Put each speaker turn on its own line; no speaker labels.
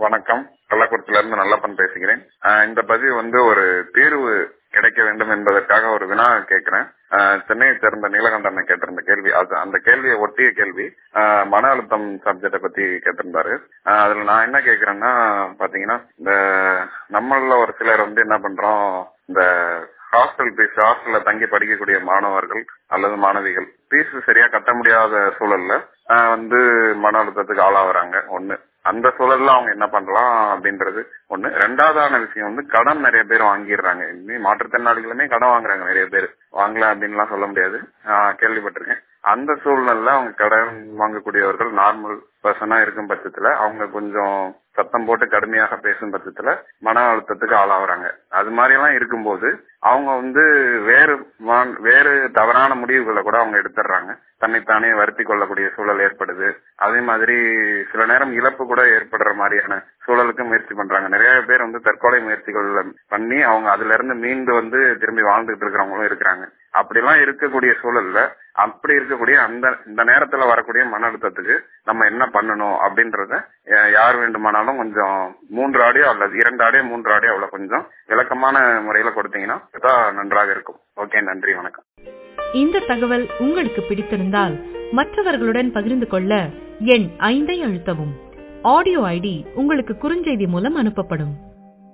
வணக்கம் கள்ளக்குறிச்சியில இருந்து நல்லப்பன் பேசுகிறேன் ஆஹ் இந்த பதிவு வந்து ஒரு தீர்வு கிடைக்க வேண்டும் என்பதற்காக ஒரு வினா கேட்கிறேன் ஆஹ் சென்னையை சேர்ந்த நீலகண்டன் கேட்டிருந்த கேள்வி அது அந்த கேள்வியை ஒட்டிய கேள்வி ஆஹ் மன அழுத்தம் சப்ஜெக்ட பத்தி கேட்டிருந்தாரு ஆஹ் அதுல நான் என்ன கேக்குறேன்னா பாத்தீங்கன்னா இந்த நம்மள ஒரு சிலர் வந்து என்ன பண்றோம் இந்த ஹாஸ்டல் ஃபீஸ் ஹாஸ்டல்ல தங்கி படிக்கக்கூடிய மாணவர்கள் அல்லது மாணவிகள் ஃபீஸ் சரியா கட்ட முடியாத சூழல்ல ஆஹ் வந்து மன அழுத்தத்துக்கு ஆளாகிறாங்க ஒண்ணு அந்த சூழல்ல அவங்க என்ன பண்ணலாம் அப்படின்றது ஒண்ணு ரெண்டாவதான விஷயம் வந்து கடன் நிறைய பேர் வாங்கிடுறாங்க இன்னும் மாற்றுத்திறனாளிகளுமே கடன் வாங்குறாங்க நிறைய பேர் வாங்கல அப்படின்லாம் சொல்ல முடியாது ஆஹ் கேள்விப்பட்டிருக்கேன் அந்த சூழ்நிலை அவங்க கடன் வாங்கக்கூடியவர்கள் நார்மல் பர்சனா இருக்கும் பட்சத்துல அவங்க கொஞ்சம் சத்தம் போட்டு கடுமையாக பேசும் பட்சத்துல மன அழுத்தத்துக்கு ஆளாகிறாங்க அது மாதிரி எல்லாம் இருக்கும்போது அவங்க வந்து வேறு வா- வேறு தவறான முடிவுகளை கூட அவங்க எடுத்துடுறாங்க தன்னைத்தானே வருத்தி கொள்ளக்கூடிய சூழல் ஏற்படுது அதே மாதிரி சில நேரம் இழப்பு கூட ஏற்படுற மாதிரியான சூழலுக்கு முயற்சி பண்றாங்க நிறைய பேர் வந்து தற்கொலை முயற்சிகள் பண்ணி அவங்க அதுல இருந்து மீண்டு வந்து திரும்பி வாழ்ந்துட்டு இருக்கிறவங்களும் இருக்கிறாங்க அப்படிலாம் இருக்கக்கூடிய சூழல்ல அப்படி இருக்கக்கூடிய அந்த இந்த நேரத்துல வரக்கூடிய மன அழுத்தத்துக்கு நம்ம என்ன பண்ணணும் அப்படின்றத அஹ், யார் வேண்டுமானாலும் கொஞ்சம் மூன்று ஆடியோ அல்லது இரண்டு ஆடியோ மூன்று ஆடியோ அவ்வளவு கொஞ்சம் விளக்கமான முறையில கொடுத்தீங்கன்னா தான் நன்றாக இருக்கும் ஓகே நன்றி வணக்கம்
இந்த தகவல் உங்களுக்கு பிடித்திருந்தால் மற்றவர்களுடன் பகிர்ந்து கொள்ள எண் ஐந்தை அழுத்தவும் ஆடியோ ஐடி உங்களுக்கு குறுஞ்செய்தி மூலம் அனுப்பப்படும்